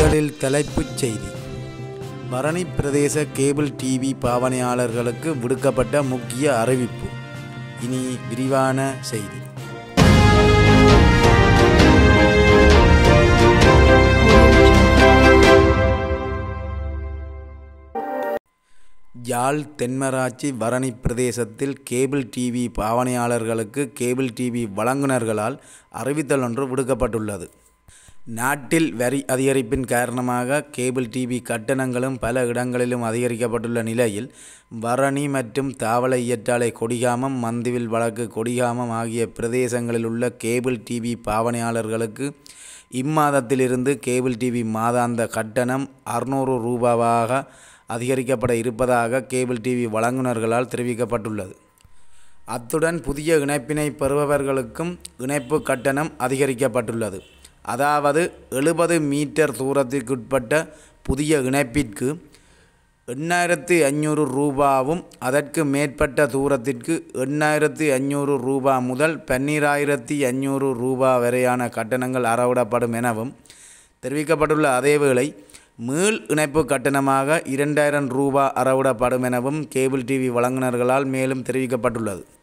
முதலில் தலைப்புச் செய்தி பரணி பிரதேச கேபிள் டிவி பாவனையாளர்களுக்கு விடுக்கப்பட்ட முக்கிய அறிவிப்பு இனி விரிவான செய்தி யாழ் தென்மராட்சி பரணி பிரதேசத்தில் கேபிள் டிவி பாவனையாளர்களுக்கு கேபிள் டிவி வழங்குனர்களால் அறிவித்தல் ஒன்று விடுக்கப்பட்டுள்ளது நாட்டில் வரி அதிகரிப்பின் காரணமாக கேபிள் டிவி கட்டணங்களும் பல இடங்களிலும் அதிகரிக்கப்பட்டுள்ள நிலையில் பரணி மற்றும் தாவள இயற்றாலை கொடிகாமம் மந்துவில் வழக்கு கொடிகாமம் ஆகிய பிரதேசங்களில் உள்ள கேபிள் டிவி பாவனையாளர்களுக்கு இம்மாதத்திலிருந்து கேபிள் டிவி மாதாந்த கட்டணம் அறுநூறு ரூபாவாக அதிகரிக்கப்பட இருப்பதாக கேபிள் டிவி வழங்குனர்களால் தெரிவிக்கப்பட்டுள்ளது அத்துடன் புதிய இணைப்பினை பெறுபவர்களுக்கும் இணைப்பு கட்டணம் அதிகரிக்கப்பட்டுள்ளது அதாவது எழுபது மீட்டர் தூரத்திற்குட்பட்ட புதிய இணைப்பிற்கு எண்ணாயிரத்து ஐநூறு ரூபாவும் அதற்கு மேற்பட்ட தூரத்திற்கு எண்ணாயிரத்து ஐநூறு ரூபா முதல் பன்னிராயிரத்தி ஐநூறு ரூபா வரையான கட்டணங்கள் அறவிடப்படும் எனவும் தெரிவிக்கப்பட்டுள்ள அதேவேளை மீள் இணைப்பு கட்டணமாக இரண்டாயிரம் ரூபா அறவிடப்படும் எனவும் கேபிள் டிவி வழங்குனர்களால் மேலும் தெரிவிக்கப்பட்டுள்ளது